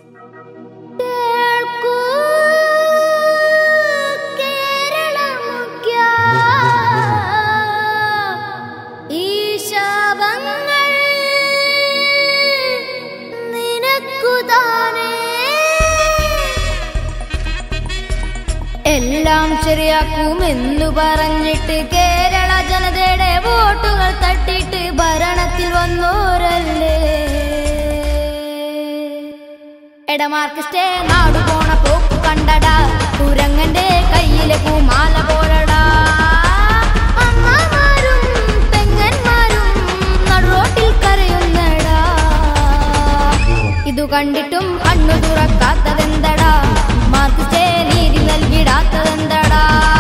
കേൾക്കൂ കേരളമുഖ്യ ഈ ശാപങ്ങൾ നിനക്കു താനേ എല്ലാം ശരിയാക്കുമെന്നു പറഞ്ഞിട്ട് കേരള ജനതയുടെ വോട്ടുകൾ തട്ടിയിട്ട് ഭരണത്തിൽ വന്നോരല്ലേ എടമാർക്കിസ്റ്റേ നാടു പോണ പോക്ക് കണ്ടടാ കുരങ്ങന്റെ കയ്യിലെ പൂമാല പോലടാ അമ്മമാരും പെങ്ങന്മാരും നടുറോട്ടിൽ കരയുന്നടാ ഇതു കണ്ടിട്ടും കണ്ണു തുറക്കാത്തതെന്തടാ മാർക്കിസ്റ്റേ നീതി നൽകിടാത്തതെന്തടാ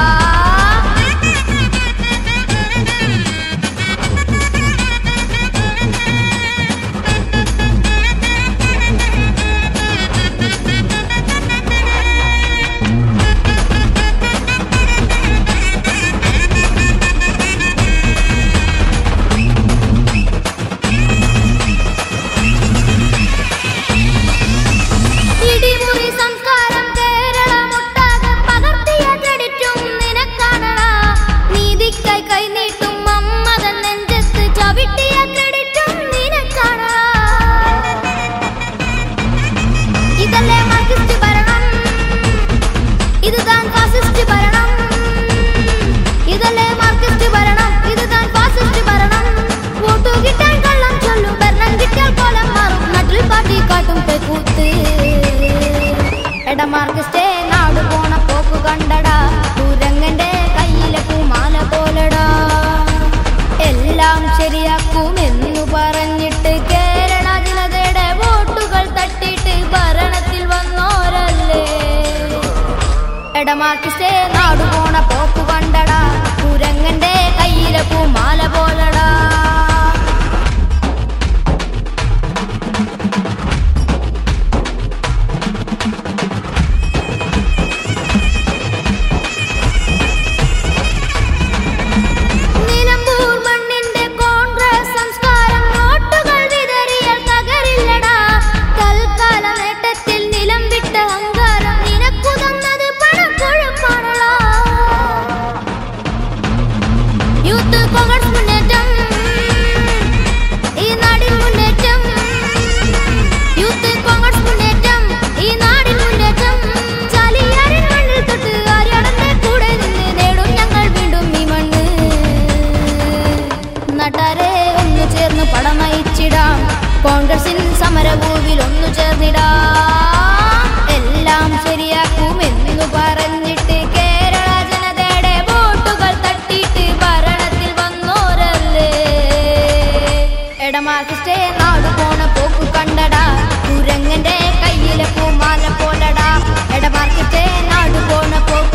ഇടിമുറി സംസ്കാരം കേരളമൊട്ടാകെ പകർത്തിയ ക്രെഡിറ്റും നിനക്കാണടാ നീതിക്കായി കൈനീട്ടും മമ്മതൻ നെഞ്ചത്ത് ചവിട്ടിയ ക്രെഡിറ്റും നിനക്കാണടാ ഇതല്ലേ മാർക്സിസ്റ്റ് ഭരണം ഇത് താൻ ഫാസിസ്റ്റ് ഭരണം ഇതല്ലേ മാർക്സിസ്റ്റ് ഭരണം ഇത് താൻ ഫാസിസ്റ്റ് ഭരണം വോട്ടു കിട്ടാൻ കള്ളം ചൊല്ലും ഭരണം കിട്ടിയാൽ കോലം മാറും നട്ടിൽ പാട്ടി കാട്ടും പെക്കൂത്ത് എട മാർക്സിസ്റ്റേ നാട് പോണ പോക്ക് കണ്ടടാ കുരങ്ങന്റെ കയ്യിലെ പൂമാല പോലടാ എല്ലാം ശരിയാക്കുമെന്നു പറഞ്ഞിട്ട് കേരള ജനതയുടെ വോട്ടുകൾ തട്ടിയിട്ട് ഭരണത്തിൽ വന്നോരല്ലേ എടമാർക്കിസ്റ്റേ നാടു പോണ പോക്ക് കണ്ടടാ കുരങ്ങന്റെ കയ്യിലെ പൂമാല പോലടാ നിലമ്പൂർ മണ്ണിന്റെ കോൺഗ്രസ് സംസ്കാരം നോട്ടുകൾ വിതറിയാൽ തകരില്ലടാ തൽക്കാല നേട്ടത്തിൽ നിലം വിട്ട അഹങ്കാരം നിനക്കു തന്നത് പണക്കൊഴുപ്പാണടാ യൂത്ത് കോൺഗ്രസ് മുന്നേറ്റം ഈ നാടിൻ മുന്നേറ്റം യൂത്ത് കോൺഗ്രസ് മുന്നേറ്റം ഈ നാടിൻ മുന്നേറ്റം ചാലിയാറിൻ മണ്ണിൽ തൊട്ട് ആര്യാടന്റെ കൂടെ നിന്ന് നേടും ഞങ്ങൾ വീണ്ടും ഈ മണ്ണ് നാട്ടാരെ ഒന്നു ചേർന്ന് പടം നയിച്ചിടാം കോൺഗ്രസിൻ സമരഭൂവിൽ ഒന്നു ചേർന്നിടാം എല്ലാം ശരിയാക്കുമെന്നു പറഞ്ഞിട്ട് കേരള ജനതയുടെ വോട്ടുകൾ തട്ടിയിട്ട് ഭരണത്തിൽ വന്നോരല്ലേ എടമാർക്കിസ്റ്റേ നാടു പോണ പോക്ക് കണ്ടടാ കുരങ്ങന്റെ കയ്യിലെ പൂമാല പോലടാ എടമാർക്കിസ്റ്റേ നാടു പോണ പോക്ക്